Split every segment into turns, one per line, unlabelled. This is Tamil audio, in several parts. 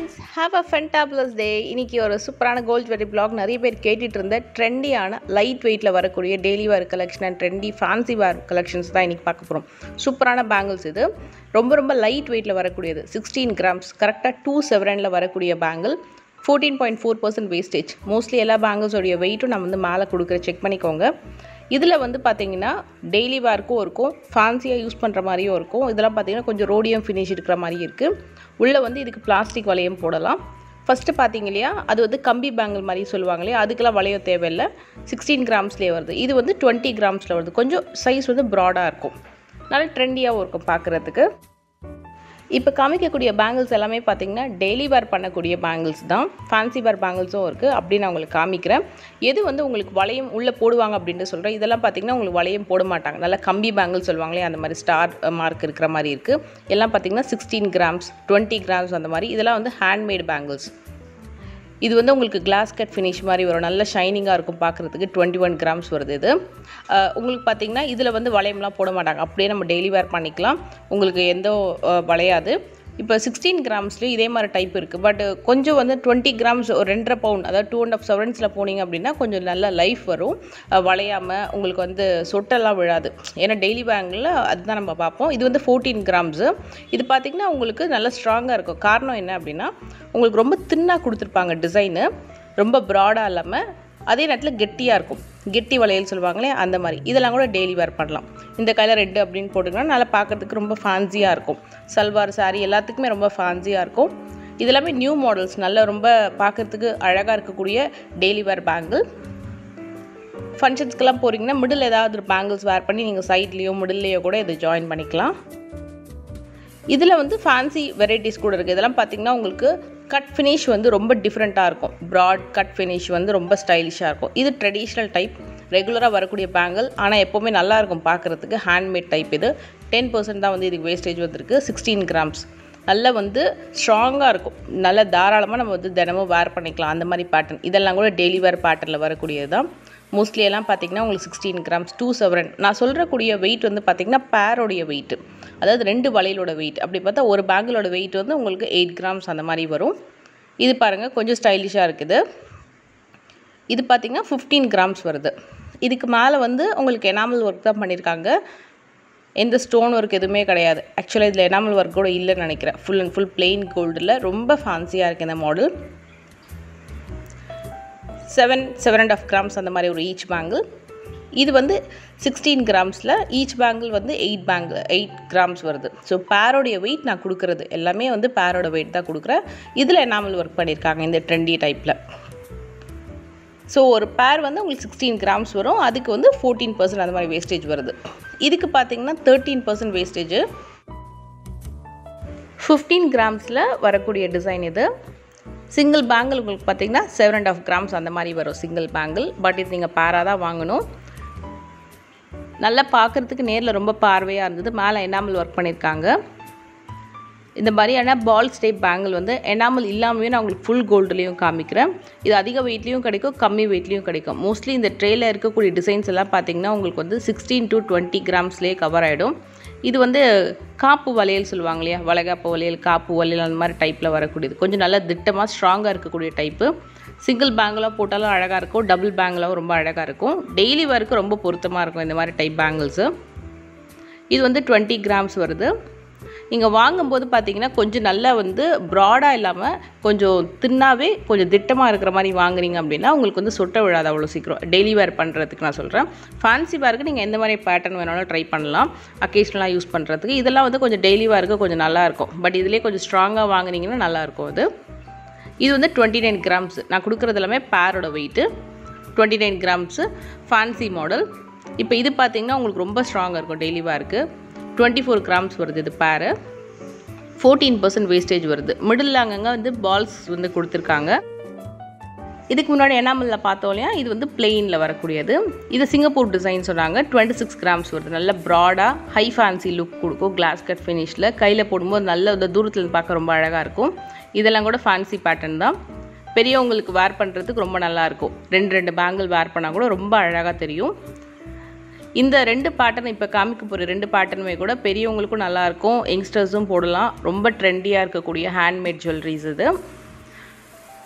friends have a fantabulous day இன்னைக்கு ஒரு சூப்பரான கோல்ட் ஜுவல்லரி பிளாக் நிறைய பேர் கேட்டுட்டு இருந்த ட்ரெண்டியான லைட் வெயிட்டில் வரக்கூடிய daily wear collection and trendy fancy wear collections தான் இன்றைக்கி பார்க்க போகிறோம் சூப்பரான பேங்கிள்ஸ் இது ரொம்ப ரொம்ப லைட் வெயிட்டில் வரக்கூடியது சிக்ஸ்டீன் கிராம்ஸ் கரெக்டாக டூ செவரனில் வரக்கூடிய bangle fourteen point four percent wastage mostly எல்லா பேங்கிள்ஸோடைய வெயிட்டும் நம்ம வந்து மேலே கொடுக்குற செக் பண்ணிக்கோங்க இதில் வந்து பார்த்தீங்கன்னா டெய்லி வேர்க்கும் இருக்கும் ஃபேன்சியாக யூஸ் பண்ணுற மாதிரியும் இருக்கும் இதெல்லாம் பார்த்தீங்கன்னா கொஞ்சம் ரோடியம் ஃபினிஷ் இருக்கிற மாதிரி இருக்குது உள்ளே வந்து இதுக்கு பிளாஸ்டிக் வளையம் போடலாம் ஃபஸ்ட்டு பார்த்தீங்க இல்லையா அது வந்து கம்பி பேங்கிள் மாதிரி சொல்லுவாங்க இல்லையா அதுக்கெல்லாம் வளையம் தேவையில்லை சிக்ஸ்டீன் கிராம்ஸ்லேயே வருது இது வந்து டுவெண்ட்டி கிராம்ஸில் வருது கொஞ்சம் சைஸ் வந்து ப்ராடாக இருக்கும் நல்லா ட்ரெண்டியாகவும் இருக்கும் பார்க்குறதுக்கு இப்போ காமிக்கக்கூடிய பேங்கிள்ஸ் எல்லாமே பார்த்தீங்கன்னா டெய்லி வேர் பண்ணக்கூடிய பேங்கிள்ஸ் தான் ஃபேன்சி வேர் பேங்கிள்ஸும் இருக்குது அப்படி நான் உங்களுக்கு காமிக்கிறேன் எது வந்து உங்களுக்கு வளையம் உள்ளே போடுவாங்க அப்படின்ட்டு சொல்கிறேன் இதெல்லாம் பார்த்தீங்கன்னா உங்களுக்கு வளையம் போட மாட்டாங்க நல்லா கம்பி பேங்கிள் சொல்லுவாங்களே அந்த மாதிரி ஸ்டார் மார்க் இருக்கிற மாதிரி இருக்குது எல்லாம் பார்த்தீங்கன்னா சிக்ஸ்டீன் கிராம்ஸ் டுவெண்ட்டி கிராம்ஸ் அந்த மாதிரி இதெல்லாம் வந்து ஹேண்ட்மேட் பேங்கிள்ஸ் இது வந்து உங்களுக்கு கிளாஸ் கட் ஃபினிஷ் மாதிரி வரும் நல்ல ஷைனிங்காக இருக்கும் பார்க்குறதுக்கு டுவெண்ட்டி ஒன் கிராம்ஸ் வருது இது அஹ் உங்களுக்கு பார்த்தீங்கன்னா இதில் வந்து வளையம்லாம் போட மாட்டாங்க அப்படியே நம்ம டெய்லி வேர் பண்ணிக்கலாம் உங்களுக்கு எந்த அஹ், வளையாது இப்போ சிக்ஸ்டீன் கிராம்ஸ்லேயும் இதே மாதிரி டைப் இருக்குது பட் கொஞ்சம் வந்து டுவெண்ட்டி கிராம்ஸ் ஒரு ரெண்டரை பவுண்ட் அதாவது டூ அண்ட் ஆஃப் செவன்ஸில் போனீங்க அப்படின்னா கொஞ்சம் நல்ல லைஃப் வரும் அஹ், வளையாம உங்களுக்கு வந்து சொட்டெல்லாம் விழாது ஏன்னா டெய்லி பேங்கில் அதுதான் நம்ம பார்ப்போம் இது வந்து ஃபோர்டீன் கிராம்ஸு இது பார்த்திங்கன்னா உங்களுக்கு நல்ல ஸ்ட்ராங்காக இருக்கும் காரணம் என்ன அப்படின்னா உங்களுக்கு ரொம்ப தின்னாக கொடுத்துருப்பாங்க டிசைனு ரொம்ப ப்ராடாக இல்லாமல் அதே நேரத்தில் கெட்டியாக இருக்கும் கெட்டி வளையல் சொல்லுவாங்களே அந்த மாதிரி இதெல்லாம் கூட டெய்லி வேர் பண்ணலாம் இந்த கையில் ரெட்டு அப்படின்னு போட்டுங்கன்னா நல்லா பார்க்கறதுக்கு ரொம்ப ஃபேன்சியாக இருக்கும் சல்வார் saree எல்லாத்துக்குமே ரொம்ப ஃபேன்சியாக இருக்கும் இது எல்லாமே நியூ மாடல்ஸ் நல்ல ரொம்ப பார்க்கறதுக்கு அழகாக இருக்கக்கூடிய டெய்லி வேர் பேங்கிள் ஃபங்க்ஷன்ஸ்க்கெல்லாம் போகிறீங்கன்னா மிடில் ஏதாவது ஒரு பேங்கிள்ஸ் வேர் பண்ணி நீங்கள் சைட்லேயோ மிடில்லையோ கூட இதை ஜாயின் பண்ணிக்கலாம் இதில் வந்து ஃபேன்சி வெரைட்டிஸ் கூட இருக்குது இதெல்லாம் பார்த்தீங்கன்னா உங்களுக்கு கட் ஃபினிஷ் வந்து ரொம்ப டிஃப்ரெண்ட்டாக இருக்கும் ப்ராட் கட் ஃபினிஷ் வந்து ரொம்ப ஸ்டைலிஷாக இருக்கும் இது ட்ரெடிஷ்னல் டைப் ரெகுலராக வரக்கூடிய பேங்கிள் ஆனால் எப்போவுமே நல்லா இருக்கும் பார்க்குறதுக்கு ஹேண்ட்மேட் டைப் இது டென் பர்சன்ட் தான் வந்து இதுக்கு வேஸ்டேஜ் வந்திருக்கு சிக்ஸ்டீன் கிராம்ஸ் நல்லா வந்து ஸ்ட்ராங்காக இருக்கும் நல்ல தாராளமாக நம்ம வந்து தினமும் வேர் பண்ணிக்கலாம் அந்த மாதிரி பேட்டர்ன் இதெல்லாம் கூட டெய்லி வேர் பேட்டர்னில் வரக்கூடியது தான் மோஸ்ட்லி எல்லாம் பார்த்தீங்கன்னா உங்களுக்கு சிக்ஸ்டீன் கிராம்ஸ் டூ செவரன் நான் சொல்கிறக்கூடிய வெயிட் வந்து பார்த்தீங்கன்னா பேரோடைய வெயிட் அதாவது ரெண்டு வளையலோட வெயிட் அப்படி பார்த்தா ஒரு பேங்கிலோட வெயிட் வந்து உங்களுக்கு எயிட் கிராம்ஸ் அந்த மாதிரி வரும் இது பாருங்கள் கொஞ்சம் ஸ்டைலிஷாக இருக்குது இது பார்த்தீங்கன்னா ஃபிஃப்டீன் கிராம்ஸ் வருது இதுக்கு மேலே வந்து உங்களுக்கு எனாமல் ஒர்க் தான் பண்ணியிருக்காங்க எந்த ஸ்டோன் ஒர்க் எதுவுமே கிடையாது ஆக்சுவலாக இதில் எனாமல் ஒர்க் கூட இல்லைன்னு நினைக்கிறேன் ஃபுல் அண்ட் ஃபுல் பிளெயின் கோல்டில் ரொம்ப ஃபேன்சியாக இருக்குது இந்த model seven seven and half grams அந்த மாதிரி ஒரு ஈச் பேங்கிள் இது வந்து சிக்ஸ்டீன் கிராம்ஸில் ஈச் பேங்கிள் வந்து எயிட் பேங்கிள் எயிட் கிராம்ஸ் வருது ஸோ பேரோடைய வெயிட் நான் கொடுக்குறது எல்லாமே வந்து பேரோட வெயிட் தான் கொடுக்குறேன் இதில் எனாமல் ஒர்க் பண்ணியிருக்காங்க இந்த ட்ரெண்டி டைப்பில் ஸோ ஒரு பேர் வந்து உங்களுக்கு சிக்ஸ்டீன் கிராம்ஸ் வரும் அதுக்கு வந்து ஃபோர்டீன் பர்சன்ட் அந்த மாதிரி வேஸ்டேஜ் வருது இதுக்கு பார்த்தீங்கன்னா தேர்ட்டீன் பர்சன்ட் வேஸ்டேஜ் ஃபிஃப்டீன் கிராம்ஸில் வரக்கூடிய டிசைன் இது சிங்கிள் பேங்கிள் உங்களுக்கு பார்த்தீங்கன்னா செவன் அண்ட் ஆஃப் கிராம்ஸ் அந்த மாதிரி வரும் சிங்கிள் பேங்கிள் பட் இது நீங்கள் பேராக தான் வாங்கணும் நல்லா பார்க்குறதுக்கு நேரில் ரொம்ப பார்வையாக இருந்தது மேலே எனாமல் ஒர்க் பண்ணியிருக்காங்க இந்த மாதிரியான பால் ஸ்டேப் பேங்கிள் வந்து எனாமல் இல்லாமையும் நான் உங்களுக்கு ஃபுல் கோல்டுலேயும் காமிக்கிறேன் இது அதிக வெயிட்லேயும் கிடைக்கும் கம்மி வெயிட்லேயும் கிடைக்கும் மோஸ்ட்லி இந்த ட்ரேயில் இருக்கக்கூடிய டிசைன்ஸ் எல்லாம் பார்த்தீங்கன்னா உங்களுக்கு வந்து சிக்ஸ்டீன் டு டுவெண்ட்டி கிராம்ஸ்லேயே கவர் ஆகிடும் இது வந்து காப்பு வளையல் சொல்லுவாங்க இல்லையா வளைகாப்பு வளையல் காப்பு வளையல் அந்த மாதிரி டைப்பில் வரக்கூடியது கொஞ்சம் நல்லா திட்டமாக ஸ்ட்ராங்காக இருக்கக்கூடிய டைப்பு சிங்கிள் பேங்கிளாக போட்டாலும் அழகாக இருக்கும் டபுள் பேங்கிளாகவும் ரொம்ப அழகாக இருக்கும் டெய்லி ஒர்க்கு ரொம்ப பொருத்தமாக இருக்கும் இந்த மாதிரி டைப் பேங்கிள்ஸு இது வந்து டுவெண்ட்டி கிராம்ஸ் வருது நீங்கள் வாங்கும்போது பார்த்தீங்கன்னா கொஞ்சம் நல்லா வந்து ப்ராடாக இல்லாமல் கொஞ்சம் தின்னாவே கொஞ்சம் திட்டமாக இருக்கிற மாதிரி வாங்குறீங்க அப்படின்னா உங்களுக்கு வந்து சொட்ட விழாது அவ்வளோ சீக்கிரம் டெய்லி வேர் பண்ணுறதுக்கு நான் சொல்கிறேன் ஃபேன்சி வேருக்கு நீங்கள் எந்த மாதிரி பேட்டர்ன் வேணாலும் ட்ரை பண்ணலாம் அக்கேஷ்னலாக யூஸ் பண்ணுறதுக்கு இதெல்லாம் வந்து கொஞ்சம் டெய்லி வேருக்கு கொஞ்சம் நல்லாயிருக்கும் பட் இதிலே கொஞ்சம் ஸ்ட்ராங்காக வாங்குனீங்கன்னா நல்லாயிருக்கும் அது இது வந்து டுவெண்ட்டி நைன் கிராம்ஸ் நான் கொடுக்குறது எல்லாமே பேரோட weight twenty nine grams fancy model இப்போ இது பார்த்தீங்கன்னா உங்களுக்கு ரொம்ப ஸ்ட்ராங்காக இருக்கும் டெய்லி வேருக்கு டுவெண்ட்டி ஃபோர் கிராம்ஸ் வருது இது பேரு ஃபோர்டீன் பர்சன்ட் வேஸ்டேஜ் வருது மிடில் அங்கங்கே வந்து பால்ஸ் வந்து கொடுத்துருக்காங்க இதுக்கு முன்னாடி எனாமலில் பார்த்தோம் இல்லையா இது வந்து பிளெயினில் வரக்கூடியது இது சிங்கப்பூர் டிசைன் சொன்னாங்க டுவெண்ட்டி சிக்ஸ் கிராம்ஸ் வருது நல்ல ப்ராடாக ஹை ஃபேன்சி லுக் கொடுக்கும் கிளாஸ் கட் ஃபினிஷில் கையில் போடும்போது நல்ல இந்த தூரத்தில் பார்க்க ரொம்ப அழகாக இருக்கும் இதெல்லாம் கூட ஃபேன்சி பேட்டர்ன் தான் பெரியவங்களுக்கு வேர் பண்ணுறதுக்கு ரொம்ப நல்லாயிருக்கும் ரெண்டு ரெண்டு பேங்கிள் வேர் பண்ணால் கூட ரொம்ப அழகாக தெரியும் இந்த ரெண்டு பேட்டர்ன் இப்போ காமிக்க போகிற ரெண்டு பேட்டர்னுமே கூட பெரியவங்களுக்கும் நல்லாயிருக்கும் யங்ஸ்டர்ஸும் போடலாம் ரொம்ப ட்ரெண்டியாக இருக்கக்கூடிய ஹேண்ட்மேட் ஜுவல்லரிஸ் இது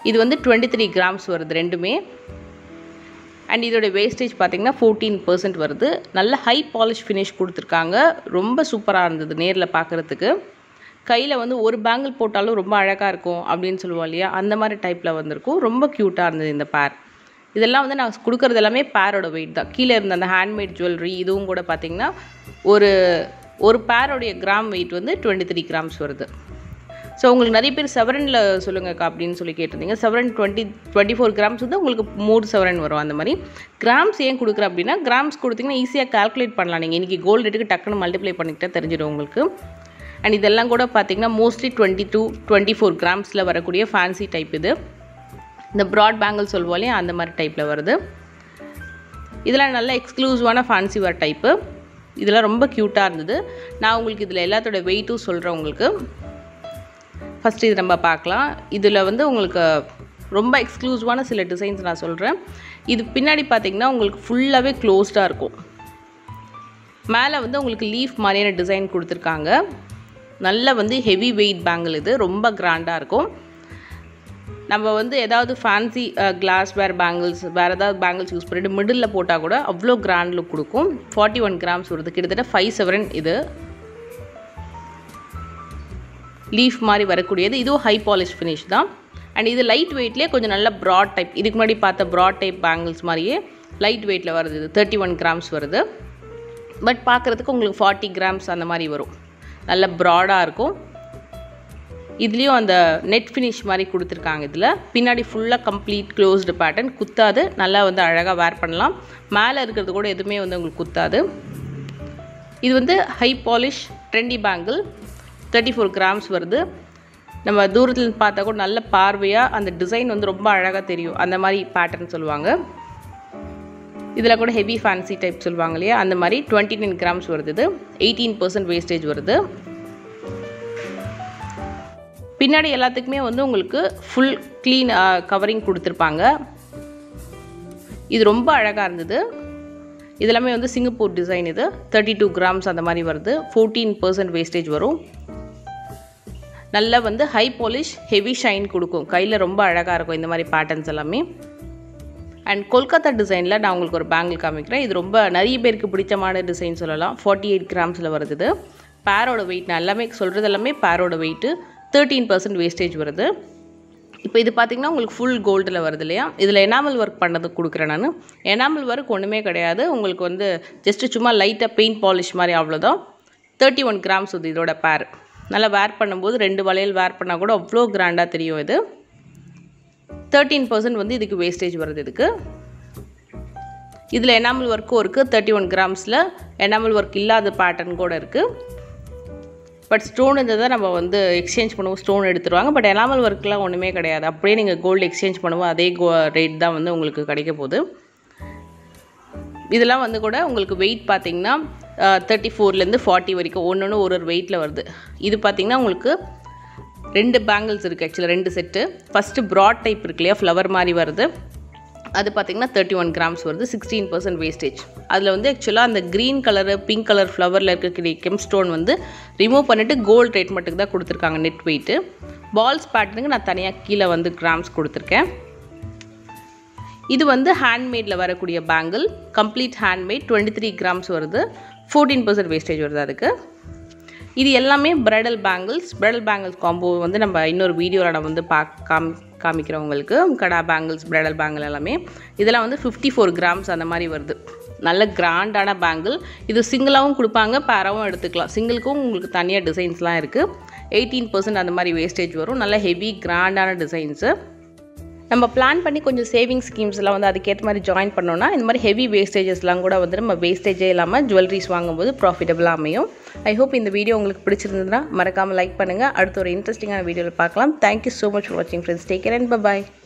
இது வந்து டுவெண்ட்டி த்ரீ கிராம்ஸ் வருது ரெண்டுமே அண்ட் இதோட வேஸ்டேஜ் பார்த்தீங்கன்னா ஃபோர்டீன் பர்சன்ட் வருது நல்ல ஹை பாலிஷ் ஃபினிஷ் கொடுத்துருக்காங்க ரொம்ப சூப்பராக இருந்தது நேரில் பார்க்குறதுக்கு கையில் வந்து ஒரு பேங்கிள் போட்டாலும் ரொம்ப அழகாக இருக்கும் அப்படின்னு சொல்லுவோம் இல்லையா அந்த மாதிரி டைப்பில் வந்திருக்கும் ரொம்ப க்யூட்டாக இருந்தது இந்த பேர் இதெல்லாம் வந்து நான் கொடுக்குறது எல்லாமே பேரோட வெயிட் தான் கீழே இருந்த அந்த ஹேண்ட்மேட் ஜுவல்லரி இதுவும் கூட பார்த்திங்கன்னா ஒரு ஒரு பேரோடைய கிராம் வெயிட் வந்து டுவெண்ட்டி த்ரீ கிராம்ஸ் வருது ஸோ உங்களுக்கு நிறைய பேர் செவரனில் சொல்லுங்கக்கா அப்படின்னு சொல்லி கேட்டிருந்தீங்க seven twenty twenty four grams வந்து உங்களுக்கு மூணு செவரன் வரும் அந்த மாதிரி கிராம்ஸ் ஏன் கொடுக்குறேன் அப்படின்னா கிராம்ஸ் கொடுத்தீங்கன்னா ஈஸியாக கால்குலேட் பண்ணலாம் நீங்கள் இன்றைக்கி கோல்டு ரேட்டுக்கு டக்குன்னு மல்டிப்ளை பண்ணிக்கிட்டே தெரிஞ்சிடும் உங்களுக்கு அண்ட் இதெல்லாம் கூட பார்த்தீங்கன்னா mostly twenty two twenty four கிராம்ஸில் வரக்கூடிய ஃபேன்சி டைப் இது இந்த ப்ராட் பேங்கிள் சொல்லுவோம் இல்லையா அந்த மாதிரி டைப்பில் வருது இதெல்லாம் நல்ல எக்ஸ்க்ளூசிவான ஃபேன்சி வேர் டைப்பு இதெல்லாம் ரொம்ப க்யூட்டாக இருந்தது நான் உங்களுக்கு இதில் எல்லாத்தோட வெயிட்டும் சொல்கிறேன் உங்களுக்கு ஃபஸ்ட்டு இது நம்ம பார்க்கலாம் இதில் வந்து உங்களுக்கு ரொம்ப எக்ஸ்க்ளூசிவான சில டிசைன்ஸ் நான் சொல்கிறேன் இது பின்னாடி பார்த்தீங்கன்னா உங்களுக்கு ஃபுல்லாகவே க்ளோஸ்டாக இருக்கும் மேலே வந்து உங்களுக்கு லீஃப் மாதிரியான டிசைன் கொடுத்துருக்காங்க நல்ல வந்து ஹெவி வெயிட் பேங்கிள் இது ரொம்ப கிராண்டாக இருக்கும் நம்ம வந்து ஏதாவது ஃபேன்சி கிளாஸ் வேர் பேங்கிள்ஸ் வேறு ஏதாவது பேங்கிள்ஸ் யூஸ் பண்ணிட்டு மிடில் போட்டால் கூட அவ்வளோ கிராண்ட் லுக் கொடுக்கும் ஃபார்ட்டி ஒன் கிராம்ஸ் வருது கிட்டத்தட்ட ஃபைவ் செவன் இது லீஃப் மாதிரி வரக்கூடியது இதுவும் ஹை பாலிஷ் ஃபினிஷ் தான் அண்ட் இது லைட் வெயிட்லேயே கொஞ்சம் நல்ல ப்ராட் டைப் இதுக்கு முன்னாடி பார்த்த ப்ராட் டைப் பேங்கிள்ஸ் மாதிரியே லைட் வெயிட்டில் வருது இது தேர்ட்டி ஒன் கிராம்ஸ் வருது பட் பார்க்குறதுக்கு உங்களுக்கு ஃபார்ட்டி கிராம்ஸ் அந்த மாதிரி வரும் நல்ல ப்ராடாக இருக்கும் இதுலேயும் அந்த நெட் ஃபினிஷ் மாதிரி கொடுத்துருக்காங்க இதில் பின்னாடி ஃபுல்லாக கம்ப்ளீட் க்ளோஸ்டு பேட்டர்ன் குத்தாது நல்லா வந்து அழகாக வேர் பண்ணலாம் மேலே இருக்கிறது கூட எதுவுமே வந்து உங்களுக்கு குத்தாது இது வந்து high polish trendy bangle thirty four grams வருது நம்ம தூரத்தில் பார்த்தா கூட நல்ல பார்வையாக அந்த டிசைன் வந்து ரொம்ப அழகாக தெரியும் அந்த மாதிரி பேட்டர்ன் சொல்லுவாங்க இதில் கூட ஹெவி ஃபேன்சி டைப் சொல்லுவாங்க இல்லையா அந்த மாதிரி டுவெண்ட்டி நைன் கிராம்ஸ் வருது இது எயிட்டீன் பர்சன்ட் வேஸ்டேஜ் வருது பின்னாடி எல்லாத்துக்குமே வந்து உங்களுக்கு ஃபுல் க்ளீன் கவரிங் கொடுத்துருப்பாங்க இது ரொம்ப அழகாக இருந்தது இதெல்லாமே வந்து சிங்கப்பூர் டிசைன் இது தேர்ட்டி டூ கிராம்ஸ் அந்த மாதிரி வருது ஃபோர்டீன் பர்சன்ட் வேஸ்டேஜ் வரும் நல்லா வந்து ஹை பாலிஷ் ஹெவி ஷைன் கொடுக்கும் கையில் ரொம்ப அழகாக இருக்கும் இந்த மாதிரி பேட்டர்ன்ஸ் எல்லாமே அண்ட் கொல்கத்தா டிசைனில் நான் உங்களுக்கு ஒரு பேங்கிள் காமிக்கிறேன் இது ரொம்ப நிறைய பேருக்கு பிடிச்சமான டிசைன் சொல்லலாம் ஃபார்ட்டி எயிட் கிராம்ஸில் வருது இது பேரோட வெயிட் நான் எல்லாமே சொல்கிறது எல்லாமே பேரோட வெயிட்டு தேர்ட்டீன் பர்சன்ட் வேஸ்டேஜ் வருது இப்போ இது பார்த்திங்கன்னா உங்களுக்கு ஃபுல் கோல்டில் வருது இல்லையா இதில் எனாமல் ஒர்க் பண்ணது கொடுக்குறேன் நான் எனாமல் ஒர்க் ஒன்றுமே கிடையாது உங்களுக்கு வந்து ஜஸ்ட்டு சும்மா லைட்டாக பெயிண்ட் பாலிஷ் மாதிரி அவ்வளோதான் தேர்ட்டி ஒன் கிராம்ஸ் வந்து இதோட பேர் நல்லா வேர் பண்ணும்போது ரெண்டு வளையல் வேர் பண்ணால் கூட அவ்வளோ கிராண்டாக தெரியும் இது தேர்ட்டீன் பர்சன்ட் வந்து இதுக்கு வேஸ்டேஜ் வருது இதுக்கு இதில் எனாமல் ஒர்க்கும் இருக்குது தேர்ட்டி ஒன் கிராம்ஸில் எனாமல் ஒர்க் இல்லாத பேட்டர்ன் கூட இருக்குது பட் ஸ்டோன் இருந்ததை நம்ம வந்து எக்ஸ்சேஞ்ச் பண்ணுவோம் ஸ்டோன் எடுத்துருவாங்க பட் எனாமல் ஒர்க்லாம் ஒன்றுமே கிடையாது அப்படியே நீங்கள் கோல்டு எக்ஸ்சேஞ்ச் பண்ணுவோம் அதே கோ ரேட் தான் வந்து உங்களுக்கு கிடைக்க போகுது இதெல்லாம் வந்து கூட உங்களுக்கு வெயிட் பார்த்தீங்கன்னா தேர்ட்டி ஃபோர்லேருந்து ஃபார்ட்டி வரைக்கும் ஒன்று ஒன்று ஒரு ஒரு வெயிட்டில் வருது இது பார்த்தீங்கன்னா உங்களுக்கு ரெண்டு பேங்கிள்ஸ் இருக்குது ஆக்சுவலாக ரெண்டு செட்டு ஃபஸ்ட்டு ப்ராட் டைப் இருக்கு இல்லையா ஃப்ளவர் மாதிரி வருது அது பார்த்திங்கன்னா தேர்ட்டி ஒன் கிராம்ஸ் வருது சிக்ஸ்டீன் பர்சன்ட் வேஸ்டேஜ் அதில் வந்து ஆக்சுவலாக அந்த க்ரீன் கலரு பிங்க் கலர் ஃப்ளவரில் இருக்கக்கூடிய கெம் ஸ்டோன் வந்து ரிமூவ் பண்ணிவிட்டு கோல்டு ட்ரீட்மெண்ட்டுக்கு தான் கொடுத்துருக்காங்க நெட் வெயிட்டு பால்ஸ் பேட்டர்னுக்கு நான் தனியாக கீழே வந்து கிராம்ஸ் கொடுத்துருக்கேன் இது வந்து ஹேண்ட்மேடில் வரக்கூடிய bangle complete handmade twenty three grams வருது ஃபோர்டீன் பர்சன்ட் வேஸ்டேஜ் வருது அதுக்கு இது எல்லாமே bridal bangles bridal bangles combo வந்து நம்ம இன்னொரு வீடியோவில் நான் வந்து பா காம் காமிக்கிறவங்களுக்கு கடா பேங்கிள்ஸ் பிரைடல் பேங்கிள் எல்லாமே இதெல்லாம் வந்து ஃபிஃப்டி ஃபோர் கிராம்ஸ் அந்த மாதிரி வருது நல்ல கிராண்டான பேங்கிள் இது சிங்கிளாகவும் கொடுப்பாங்க பேராகவும் எடுத்துக்கலாம் சிங்கிளுக்கும் உங்களுக்கு தனியாக டிசைன்ஸ்லாம் இருக்குது எயிட்டீன் பர்சன்ட் அந்த மாதிரி வேஸ்டேஜ் வரும் நல்ல ஹெவி கிராண்டான டிசைன்ஸு நம்ம பிளான் பண்ணி கொஞ்சம் சேவிங் ஸ்கீம்ஸ்லாம் வந்து அதுக்கேற்ற மாதிரி ஜாயின் பண்ணோன்னா இந்த மாதிரி ஹெவி வேஸ்டேஜஸ்லாம் கூட வந்து நம்ம வேஸ்டேஜே இல்லாமல் ஜுவல்லரிஸ் வாங்கும்போது ப்ராஃபிட்டபுளாக அமையும் ஐ ஹோப் இந்த வீடியோ உங்களுக்கு பிடிச்சிருந்ததுன்னா மறக்காமல் லைக் பண்ணுங்கள் அடுத்த ஒரு இன்ட்ரெஸ்டிங்கான வீடியோவில் பார்க்கலாம் தேங்க்யூ ஸோ மச் ஃபார் வாட்சிங் friends take care and bye